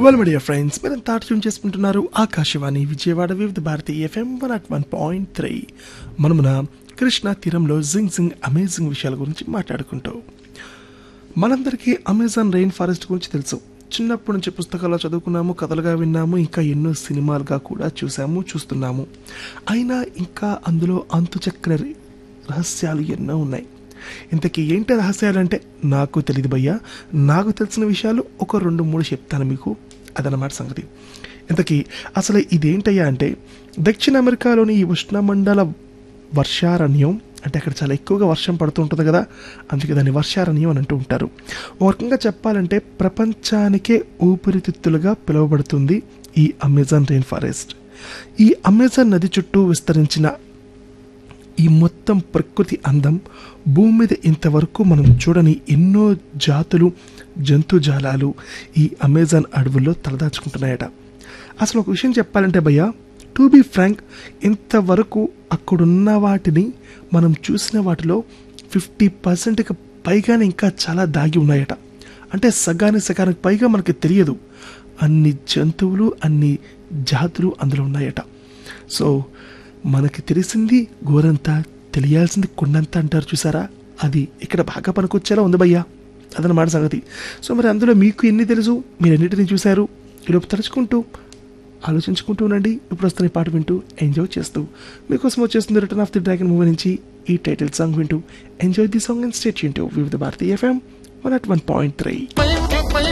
well media friends మీరు తాట tune చేసుకుంటున్నారు Akashvani Vijayawada Vividh Bharati FM one at one point three మనమున కృష్ణా తీరంలో జింగ్ జింగ్ అమేజింగ్ విషయాల గురించి మాట్లాడుకుంటూ మనందరికీ అమెజాన్ రెయిన్ ఫారెస్ట్ గురించి తెలుసు చిన్నప్పటి నుంచి పుస్తకాల్లో చదువుకున్నాము కథలుగా విన్నాము ఇంకా ఎన్నో సినిమాలుగా కూడా చూసాము చూస్తున్నాము అయినా ఇంకా అందులో అంతుచక్కని రహస్యాలు ఎన్నో ఉన్నాయి ఇంతకీ ఏంటి రహస్యాలంటే నాకు తెలియదు భయ్యా నాకు తెలిసిన విషయాలు ఒక రెండు మూడు చెప్తాను మీకు అదనమాట సంగతి ఇంతకీ అసలు ఇదేంటయ్యా అంటే దక్షిణ అమెరికాలోని ఈ ఉష్ణమండల వర్షారణ్యం అంటే అక్కడ చాలా ఎక్కువగా వర్షం పడుతూ ఉంటుంది కదా అందుకే దాన్ని వర్షారణ్యం అని అంటూ ఉంటారు ఒక రకంగా చెప్పాలంటే ప్రపంచానికే ఊపిరితిత్తులుగా పిలువబడుతుంది ఈ అమెజాన్ రెయిన్ ఫారెస్ట్ ఈ అమెజాన్ నది చుట్టూ విస్తరించిన ఈ మొత్తం ప్రకృతి అందం భూమి మీద ఇంతవరకు మనం చూడని ఎన్నో జాతులు జంతుజాలాలు ఈ అమెజాన్ అడవుల్లో తలదాచుకుంటున్నాయట అసలు ఒక విషయం చెప్పాలంటే భయ్య టు బీ ఫ్రాంక్ ఇంతవరకు అక్కడున్న వాటిని మనం చూసిన వాటిలో ఫిఫ్టీ పర్సెంట్కి పైగానే ఇంకా చాలా దాగి ఉన్నాయట అంటే సగానికి సగానికి పైగా మనకి తెలియదు అన్ని జంతువులు అన్ని జాతులు అందులో ఉన్నాయట సో మనకి తెలిసింది గోరంతా తెలియాల్సింది కొండంత అంటారు చూసారా అది ఇక్కడ బాగా పనికొచ్చేలా ఉంది భయ్యా అదనమాట సంగతి సో మరి అందులో మీకు ఎన్ని తెలుసు మీరు ఎన్నిటిని చూశారు ఈలోపు తలుచుకుంటూ ఆలోచించుకుంటూ ఉండండి ఇప్పుడు వస్తున్న ఈ పాట వింటూ ఎంజాయ్ చేస్తూ మీకోసం వచ్చేస్తుంది return of the dragon movie నుంచి ఈ టైటిల్ సాంగ్ వింటూ enjoy the song and state వింటూ Vividh Bharati FM one at one point three